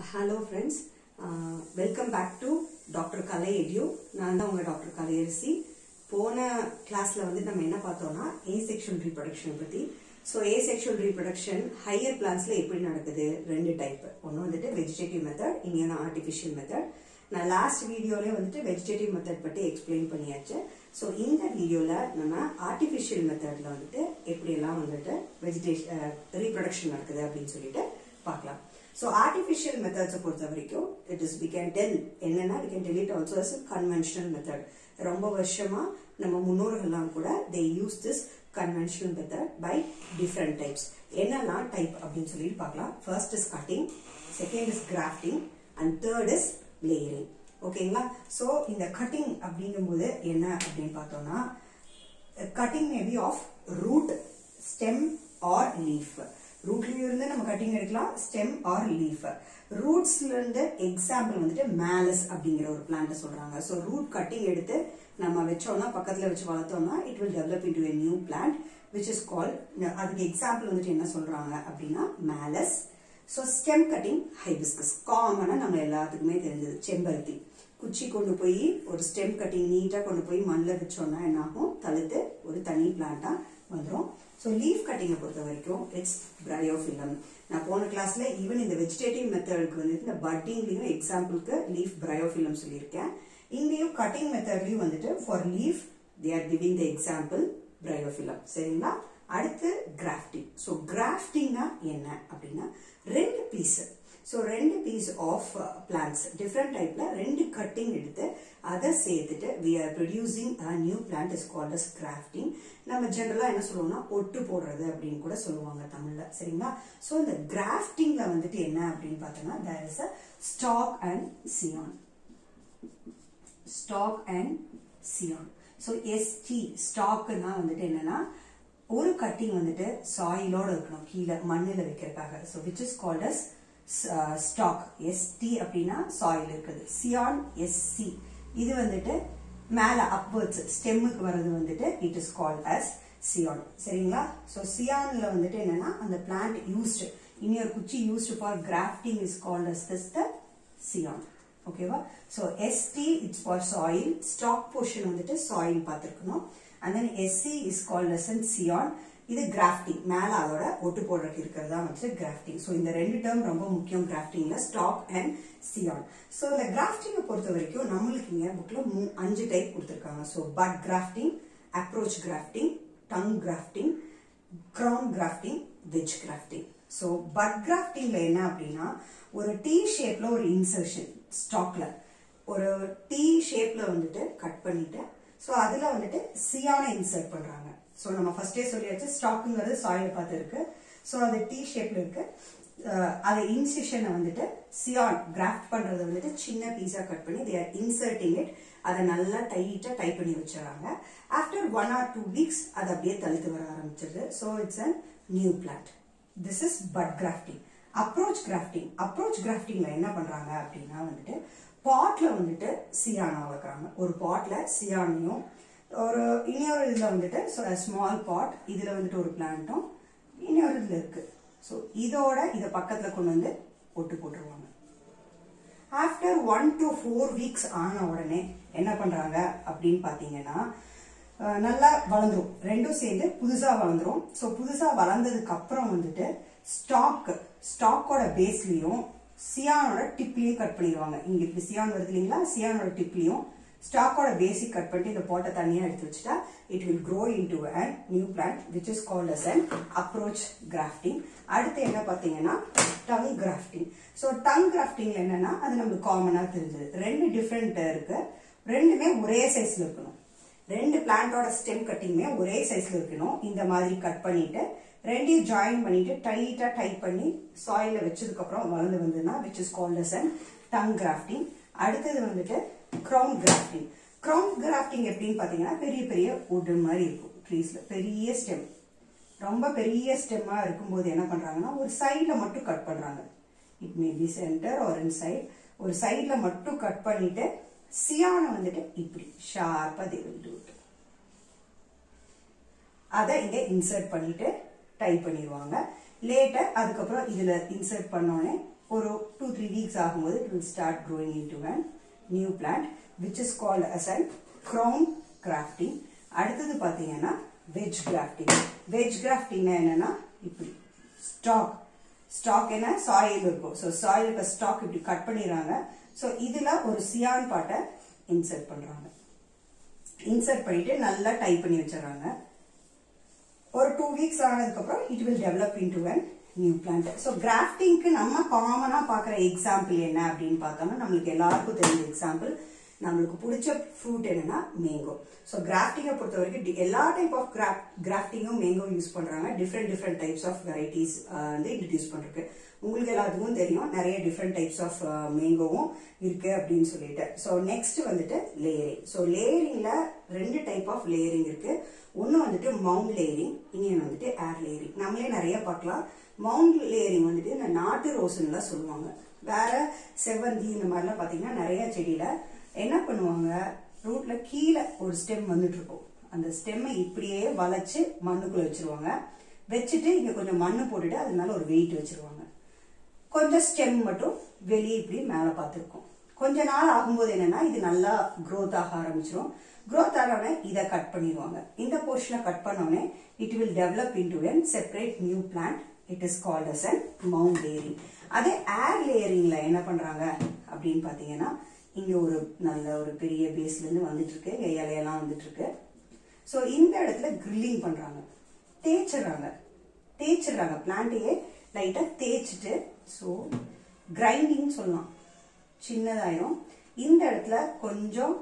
hello friends welcome back to doctor Kalai Edu நான் தான் உங்கள் டாக்டர் கலையரசி போன கிளாஸில் வந்து நம்ம என்ன பார்த்தோம்னா ஏ செக்ஷுவல் ரீப்ரொடக்ஷன் பற்றி so asexual reproduction higher பிளான்ஸில் எப்படி நடக்குது ரெண்டு டைப் ஒன்று வந்துட்டு வெஜிடேட்டிவ் மெத்தட் இன்னொன்று ஆர்டிஃபிஷியல் மெத்தட் நான் லாஸ்ட் வீடியோலேயே வந்துட்டு வெஜிடேட்டிவ் மெத்தட் பற்றி எக்ஸ்பிளைன் பண்ணியாச்சு ஸோ இந்த வீடியோவில் நம்ம ஆர்டிஃபிஷியல் மெத்தடில் வந்துட்டு எப்படியெல்லாம் வந்துட்டு வெஜிடேஷன் ரீப்ரொடக்ஷன் நடக்குது அப்படின்னு சொல்லிட்டு பார்க்கலாம் ஸோ ஆர்டிஃபிஷியல் மெத்தட்ஸை பொறுத்த வரைக்கும் it is we can tell என்னன்னா we can tell it also as conventional method ரொம்ப வருஷமா நம்ம முன்னோர்கள்லாம் கூட they use this conventional method by different types என்னெல்லாம் டைப் அப்படின்னு சொல்லிட்டு பார்க்கலாம் first is cutting second is grafting and third is layering ஓகேங்களா ஸோ இந்த கட்டிங் அப்படிங்கும்போது என்ன அப்படின்னு பார்த்தோம்னா cutting maybe of root stem or leaf ரூட்லயும் இருந்து நம்ம கட்டிங் எடுக்கலாம் ஸ்டெம் ஆர் லீஃப் ரூட்ஸ்ல இருந்து எக்ஸாம்பிள் வந்துட்டு மேலஸ் அப்படிங்கிற ஒரு பிளான்ட் சொல்றாங்க ஸோ ரூட் கட்டிங் எடுத்து நம்ம வச்சோம்னா பக்கத்துல வச்சு வளர்த்தோம்னா it will develop into a new plant which is call அதுக்கு எக்ஸாம்பிள் வந்துட்டு என்ன சொல்றாங்க அப்படின்னா மேலஸ் ஸோ ஸ்டெம் கட்டிங் ஹைபிஸ்கஸ் காமனா நம்ம எல்லாத்துக்குமே தெரிஞ்சது செம்பருத்தி குச்சி கொண்டு போய் ஒரு ஸ்டெம் கட்டிங் நீட்டாக கொண்டு போய் மண்ணில் வச்சோம்னா என்ன ஆகும் தழுத்து ஒரு தனி பிளான்ட்டாக வந்துடும் ஸோ லீஃப் கட்டிங்கை பொறுத்த வரைக்கும் இட்ஸ் பிரையோஃபிலம் நான் போன கிளாஸ்ல ஈவன் இந்த வெஜிடேட்டிவ் மெத்தடுக்கு வந்து இந்த பட்டிங்லையும் எக்ஸாம்பிளுக்கு லீஃப் பிரையோஃபிலம் சொல்லியிருக்கேன் இங்கேயும் கட்டிங் மெத்தட்லையும் வந்துட்டு for leaf they are giving the example bryophyllum சரிங்களா அடுத்து கிராஃப்டிங் ஸோ கிராஃப்டிங்னா என்ன அப்படின்னா ரெண்டு பீஸ் ஸோ ரெண்டு பீஸ் ஆஃப் பிளான்ஸ் டிஃப்ரெண்ட் டைப்ல ரெண்டு கட்டிங் எடுத்து அதை சேர்த்துட்டு we are producing a new plant is called as grafting நம்ம ஜென்ரலா என்ன சொல்லுவோம்னா ஒட்டு போடுறது அப்படின்னு கூட சொல்லுவாங்க தமிழ்ல சரிங்களா ஸோ இந்த கிராஃப்டிங்ல வந்துட்டு என்ன அப்படின்னு பார்த்தோம்னா there is a stock and scion stock and scion so ST ஸ்டாக்னா வந்துட்டு என்னன்னா ஒரு கட்டிங் வந்துட்டு சாயிலோட இருக்கணும் கீழே மண்ணில் வைக்கிறதுக்காக so which is called as stock ST அப்படின்னா சாயில் இருக்குது சியான் எஸ்சி இது வந்துட்டு மேல அப்வர்ட்ஸ் ஸ்டெம்முக்கு வர்றது வந்துட்டு it is called as scion சரிங்களா ஸோ சியான்ல வந்துட்டு என்னன்னா அந்த பிளான்ட் யூஸ்டு இனி ஒரு குச்சி used for grafting is called as this the scion ஓகேவா so ST it's for soil stock portion வந்துட்டு சாயில் பார்த்துருக்கணும் and then SC is called as and scion இது கிராஃப்டிங் மேல அதோட ஒட்டு போடுறதுக்கு இருக்கிறதா வந்து கிராஃப்டிங் ஸோ இந்த ரெண்டு டேர்ம் ரொம்ப முக்கியம் கிராஃப்டிங்ல ஸ்டாக் அண்ட் சியான் ஸோ இந்த கிராஃப்டிங்கை பொறுத்த வரைக்கும் நம்மளுக்கு இங்க புக்ல மூ அஞ்சு டைப் கொடுத்துருக்காங்க so bud grafting approach grafting tongue grafting crown grafting wedge grafting so bud கிராஃப்டிங்ல என்ன அப்படின்னா ஒரு டி ஷேப்ல ஒரு இன்சர்ஷன் ஸ்டாக்ல ஒரு டி ஷேப்ல வந்துட்டு கட் பண்ணிட்டு ஸோ அதுல வந்துட்டு சியானை இன்சர்ட் பண்றாங்க ஸோ நம்ம ஃபர்ஸ்டே சொல்லியாச்சு ஸ்டாக்குங்கிறது சாயில் பார்த்து இருக்கு ஸோ அது டி ஷேப்ல இருக்கு அதை இன்சிஷனை வந்துட்டு சியான் கிராஃப்ட் பண்றது வந்துட்டு சின்ன பீஸா கட் பண்ணி தே ஆர் இன்சர்ட்டிங் இட் அதை நல்லா டைட்டா டைப் பண்ணி வச்சிடறாங்க after one or two weeks அது அப்படியே தழுத்து வர ஆரம்பிச்சிருது so it's a new plant this is bud grafting approach grafting approach கிராஃப்டிங்ல என்ன பண்றாங்க அப்படின்னா வந்துட்டு பாட்ல வந்துட்டு சியானை வளர்க்குறாங்க ஒரு பாட்ல சியானையும் ஒரு இன்னொரு இதுல வந்துட்டு ஸ்மால் பாட் இதுல வந்துட்டு ஒரு பிளான்ட்டும் இன்னொரு இதுல இருக்கு ஸோ இதோட இதை பக்கத்துல கொண்டு வந்து ஒட்டு போட்டுருவாங்க after one to four weeks ஆன உடனே என்ன பண்றாங்க அப்படின்னு பாத்தீங்கன்னா நல்லா வளர்ந்துரும் ரெண்டும் சேர்ந்து புதுசா வளர்ந்துரும் ஸோ புதுசா வளர்ந்ததுக்கு அப்புறம் வந்துட்டு ஸ்டாக் ஸ்டாக்கோட பேஸ்லயும் சியானோட டிப்லையும் கட் பண்ணிடுவாங்க இங்க இப்படி சியான் வருது இல்லைங்களா சியானோட டிப்லையும் ஸ்டாக்கோட பேசிக் கட் பண்ணிட்டு இந்த போட்டை தனியாக எடுத்து வச்சுட்டா it will grow into and new plant which is called as and approach grafting அடுத்து என்ன பார்த்தீங்கன்னா டங் கிராஃப்டிங் ஸோ டங் கிராஃப்டிங்ல என்னன்னா அது நம்மளுக்கு காமனாக தெரிஞ்சது ரெண்டு டிஃப்ரெண்ட் இருக்கு ரெண்டுமே ஒரே சைஸ்ல இருக்கணும் ரெண்டு பிளான்டோட ஸ்டெம் கட்டிங்குமே ஒரே சைஸ்ல இருக்கணும் இந்த மாதிரி கட் பண்ணிட்டு ரெண்டையும் ஜாயின் பண்ணிட்டு டைட்டா டைப் பண்ணி சாயில வச்சதுக்கு அப்புறம் வளர்ந்து வந்ததுன்னா which is called as and tongue grafting அடுத்தது வந்துட்டு க்ரௌன் கிராஃப்டிங் க்ரௌன் கிராஃப்டிங் எப்படின்னு பார்த்தீங்கன்னா பெரிய பெரிய உட்டு மாதிரி இருக்கும் ட்ரீஸ்ல பெரிய ஸ்டெம் ரொம்ப பெரிய ஸ்டெம்மா இருக்கும்போது என்ன பண்றாங்கன்னா ஒரு சைட்ல மட்டும் கட் பண்றாங்க இட் மே பி சென்டர் ஒரு இன் சைட் ஒரு சைட்ல மட்டும் கட் பண்ணிட்டு சியானை வந்துட்டு இப்படி ஷார்ப்பா தேவல் அதை இங்க இன்சர்ட் பண்ணிட்டு டைப் பண்ணிடுவாங்க லேட்டர் அதுக்கப்புறம் இதுல இன்சர்ட் பண்ணோடனே ஒரு டூ த்ரீ த்ரீ வீக்ஸ் ஆகும்போது it will start growing into an new plant which is called as an crown grafting அடுத்தது பார்த்தீங்கன்னா வெஜ் கிராஃப்டிங் வெஜ் கிராஃப்டிங்னா என்னன்னா இப்படி ஸ்டாக் ஸ்டாக் என்ன சாயில் இருக்கும் ஸோ சாயில் இருக்க ஸ்டாக் இப்படி கட் பண்ணிடுறாங்க ஸோ இதில் ஒரு சியான் பாட்டை இன்சர்ட் பண்ணுறாங்க இன்சர்ட் பண்ணிட்டு நல்லா டைப் பண்ணி வச்சிடறாங்க ஒரு டூ வீக்ஸ் ஆனதுக்கப்புறம் it will develop into an new plant so கிராஃப்டிங்க்கு நம்ம காமனாக பார்க்குற எக்ஸாம்பிள் என்ன அப்படின்னு பார்த்தோம்னா நம்மளுக்கு எல்லாருக்கும் தெரிஞ்ச எக்ஸாம்பிள் நம்மளுக்கு பிடிச்ச ஃப்ரூட் என்னன்னா மேங்கோ ஸோ கிராஃப்டிங்கை பொறுத்த வரைக்கும் எல்லா டைப் ஆஃப் கிராஃப் கிராஃப்டிங்கும் மேங்கோ யூஸ் பண்ணுறாங்க different different types of varieties வந்து இன்ட்ரடியூஸ் பண்ணுறதுக்கு உங்களுக்கு எல்லாத்துக்கும் தெரியும் நிறைய டிஃப்ரெண்ட் டைப்ஸ் ஆஃப் மேங்கோவும் இருக்கு அப்படின்னு சொல்லிட்டு ஸோ நெக்ஸ்ட் வந்துட்டு லேயரிங் ஸோ லேயரிங்ல ரெண்டு டைப் ஆஃப் லேயரிங் இருக்கு ஒன்று வந்துட்டு மவுண்ட் லேயரிங் இன்னொன்று வந்துட்டு ஏர் லேயரிங் நம்மளே நிறைய பார்க்கலாம் மவுண்ட் லேயரிங் வந்துட்டு இந்த நாட்டு ரோஸ்ன்னுலாம் சொல்லுவாங்க வேற செவ்வந்தி இந்த மாதிரிலாம் பார்த்தீங்கன்னா நிறைய செடியில என்ன பண்ணுவாங்க ரூட்ல கீழே ஒரு ஸ்டெம் வந்துட்டு இருக்கும் அந்த ஸ்டெம்மை இப்படியே வளைச்சு மண்ணுக்குள்ள வச்சிருவாங்க வச்சுட்டு இங்க கொஞ்சம் மண்ணு போட்டுட்டு அது மேல ஒரு வெயிட் வச்சிருவாங்க கொஞ்சம் ஸ்டெம் மட்டும் வெளியே இப்படி மேல பார்த்துருக்கும் கொஞ்ச நாள் ஆகும்போது என்னன்னா இது நல்லா growth ஆக ஆரம்பிச்சிடும் growth ஆனோடனே இதை கட் பண்ணிடுவாங்க இந்த போர்ஷனை கட் பண்ணோடனே it will develop into an separate new plant it is called as an mound layering அதே ஏர் லேயரிங்ல என்ன பண்றாங்க அப்படின்னு பாத்தீங்கன்னா இங்க ஒரு நல்ல ஒரு பெரிய பேஸ்ல இருந்து வந்துட்டு இருக்கு இங்க இலையெல்லாம் வந்துட்டு இருக்கு ஸோ இந்த இடத்துல கிரில்லிங் பண்றாங்க தேய்ச்சிடுறாங்க தேய்ச்சிடுறாங்க பிளான்ட்டையே லைட்டா தேய்ச்சிட்டு ஸோ கிரைண்டிங் சொல்லலாம் சின்னதாயிரும் இந்த இடத்துல கொஞ்சம்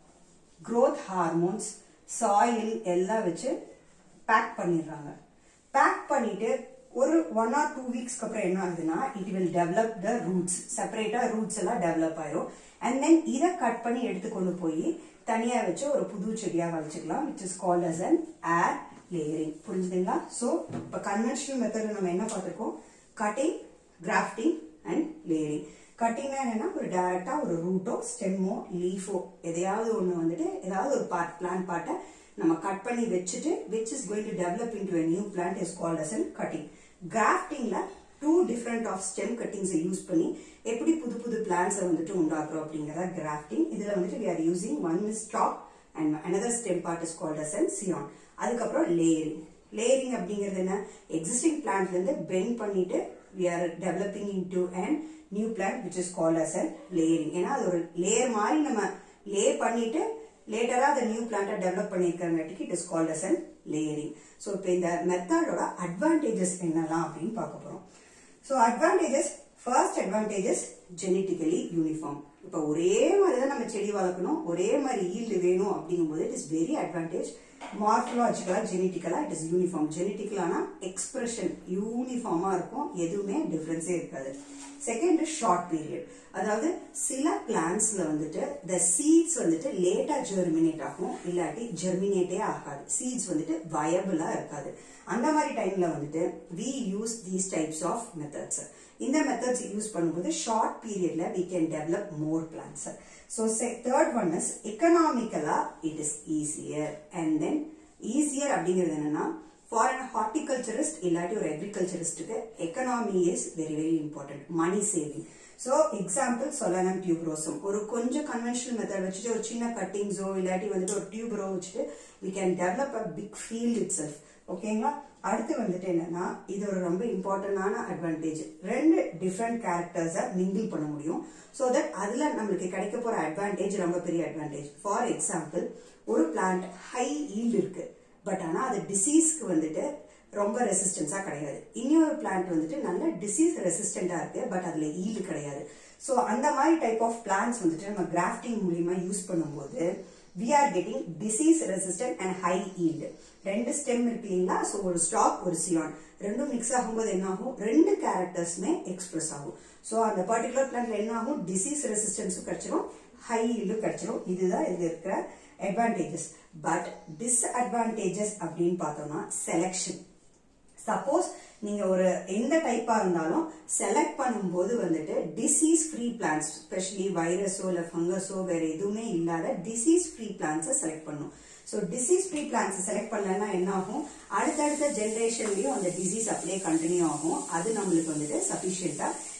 growth ஹார்மோன்ஸ் சாயில் எல்லாம் வச்சு பேக் பண்ணிடுறாங்க பேக் பண்ணிட்டு ஒரு ஒன் ஆர் டூ வீக்ஸ்க்கு அப்புறம் என்ன ஆகுதுன்னா it will develop the roots செப்பரேட்டா ரூட்ஸ் எல்லாம் டெவலப் ஆயிரும் அண்ட் தென் இதை கட் பண்ணி எடுத்து கொண்டு போய் தனியா வச்சு ஒரு புது செடியா வளர்ச்சிக்கலாம் which is called as an air layering புரிஞ்சுதுங்களா ஸோ இப்போ கன்வென்ஷனல் மெத்தட் நம்ம என்ன பார்த்துருக்கோம் கட்டிங் கிராஃப்டிங் அண்ட் லேயரிங் கட்டிங்னா என்னன்னா ஒரு டைரக்டா ஒரு ரூட்டோ ஸ்டெம்மோ லீஃபோ எதையாவது ஒன்று வந்துட்டு ஏதாவது ஒரு பார்ட் பிளான்ட் பார்ட்டை நம்ம கட் பண்ணி வச்சுட்டு which is going to develop into a new plant is called as an cutting கிராஃப்டிங்ல டூ டிஃப்ரெண்ட் ஆஃப் ஸ்டெம் கட்டிங்ஸை யூஸ் பண்ணி எப்படி புது புது பிளான்ஸை வந்துட்டு உண்டாக்குறோம் அப்படிங்கிறத கிராஃப்டிங் இதுல வந்துட்டு we are using one is stalk and another stem part is called as an scion அதுக்கப்புறம் லேயரிங் லேயரிங் அப்படிங்கிறது என்ன எக்ஸிஸ்டிங் பிளான்ட்ல இருந்து பெண்ட் பண்ணிட்டு we are developing into an new plant which is called as an layering ஏன்னா அது ஒரு layer மாதிரி நம்ம லே பண்ணிட்டு லேட்டரா அந்த நியூ பிளான்ட்டை டெவலப் பண்ணியிருக்கிறங்காட்டிக்கு it is called as an layering so இப்போ இந்த மெத்தடோட அட்வான்டேஜஸ் என்னலாம் அப்படின்னு பார்க்க போறோம் so advantages first advantages genetically uniform இப்போ ஒரே மாதிரி தான் நம்ம செடி வளர்க்கணும் ஒரே மாதிரி ஈல்டு வேணும் அப்படிங்கும்போது இட் இஸ் வெரி அட்வான்டேஜ் மார்ஃபலாஜிக்கலா ஜெனட்டிக்கலா இட் இஸ் யூனிஃபார்ம் ஜெனட்டிக்கலானா எக்ஸ்பிரஷன் யூனிஃபார்மா இருக்கும் எதுவுமே டிஃபரன்ஸே இருக்காது செகண்ட் ஷார்ட் பீரியட் அதாவது சில பிளான்ஸ்ல வந்துட்டு த சீட்ஸ் வந்துட்டு லேட்டா ஜெர்மினேட் ஆகும் இல்லாட்டி ஜெர்மினேட்டே ஆகாது சீட்ஸ் வந்துட்டு வயபிளா இருக்காது அந்த மாதிரி டைம்ல வந்துட்டு we use these types of methods இந்த மெத்தட்ஸ் யூஸ் பண்ணும்போது ஷார்ட் பீரியட்ல we can develop more plants so third one is எக்கனாமிக்கலா it is easier and then easier அப்படிங்கிறது என்னன்னா ஃபார் அன் ஹார்டிகல்ச்சரிஸ்ட் இல்லாட்டி ஒரு அக்ரிகல்ச்சரிஸ்டுக்கு economy is very very important money saving so example solanum tuberosum ஒரு கொஞ்சம் கன்வென்ஷனல் மெத்தட் வச்சுட்டு ஒரு சின்ன கட்டிங்ஸோ இல்லாட்டி வந்துட்டு ஒரு டியூப்ரோ வச்சுட்டு we can develop a big field itself ஓகேங்களா அடுத்து வந்துட்டு என்னன்னா இது ஒரு ரொம்ப இம்பார்ட்டன்டான அட்வான்டேஜ் ரெண்டு டிஃப்ரெண்ட் கேரக்டர்ஸை மிங்கிள் பண்ண முடியும் ஸோ தட் அதுல நம்மளுக்கு கிடைக்க போற அட்வான்டேஜ் ரொம்ப பெரிய அட்வான்டேஜ் ஃபார் எக்ஸாம்பிள் ஒரு பிளான்ட் ஹை ஈல்டு இருக்கு பட் ஆனா அது டிசீஸ்க்கு வந்துட்டு ரொம்ப ரெசிஸ்டன்ஸா கிடையாது இன்னொரு பிளான்ட் வந்துட்டு நல்ல டிசீஸ் ரெசிஸ்டண்டா இருக்கு பட் அதுல ஈல்டு கிடையாது ஸோ அந்த மாதிரி டைப் ஆஃப் பிளான்ஸ் வந்துட்டு நம்ம கிராஃப்டிங் மூலியமா யூஸ் பண்ணும்போது we are getting disease resistant and high yield ரெண்டு ஸ்டெம் இருக்கு இல்லைங்களா ஸோ ஒரு ஸ்டாக் ஒரு சியான் ரெண்டும் மிக்ஸ் ஆகும்போது என்ன ஆகும் ரெண்டு கேரக்டர்ஸ்மே எக்ஸ்பிரஸ் ஆகும் ஸோ அந்த பர்டிகுலர் பிளான்ட்ல என்ன ஆகும் டிசீஸ் ரெசிஸ்டன்ஸும் கிடைச்சிரும் ஹை ஈல்டும் கிடைச்சிரும் இதுதான் இதுல இருக்கிற அட்வான்டேஜஸ் பட் டிஸ்அட்வான்டேஜஸ் அப்படின்னு பார்த்தோம்னா செலெக்ஷன் சப்போஸ் நீங்க ஒரு எந்த டைப்பா இருந்தாலும் செலக்ட் பண்ணும்போது வந்துட்டு டிசீஸ் ஃப்ரீ பிளான்ஸ் ஸ்பெஷலி வைரஸோ இல்ல ஃபங்கஸோ வேற எதுவுமே இல்லாத டிசீஸ் ஃப்ரீ பிளான்ஸை செலக்ட் பண்ணும் so disease free plants select பண்ணலன்னா என்ன ஆகும் அடுத்தடுத்த ஜென்ரேஷன்லயும் அந்த டிசீஸ் அப்படியே கண்டினியூ ஆகும் அது நம்மளுக்கு வந்துட்டு சஃபிஷியண்டா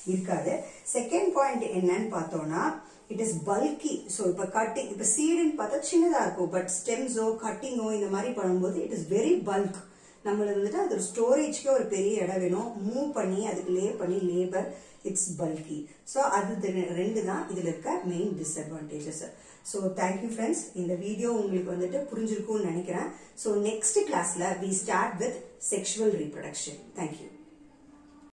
இருக்காது செகண்ட் பாயிண்ட் என்னன்னு பார்த்தோம்னா இட் இஸ் பல்கி ஸோ இப்போ கட்டிங் இப்போ சீடுன்னு பார்த்தா சின்னதாக இருக்கும் பட் ஸ்டெம்ஸோ கட்டிங்கோ இந்த மாதிரி பண்ணும்போது இட் இஸ் வெரி பல்க் நம்மளுக்கு வந்துட்டு அது ஒரு ஸ்டோரேஜ்க்கே ஒரு பெரிய இடம் வேணும் மூவ் பண்ணி அதுக்கு லே பண்ணி லேபர் இட்ஸ் பல்கி ஸோ அது தெ- ரெண்டு தான் இதில் இருக்க main disadvantages so thank you friends இந்த வீடியோ உங்களுக்கு வந்துட்டு புரிஞ்சிருக்கும்னு நினைக்கிறேன் ஸோ நெக்ஸ்ட் கிளாஸ்ல we start with sexual reproduction thank you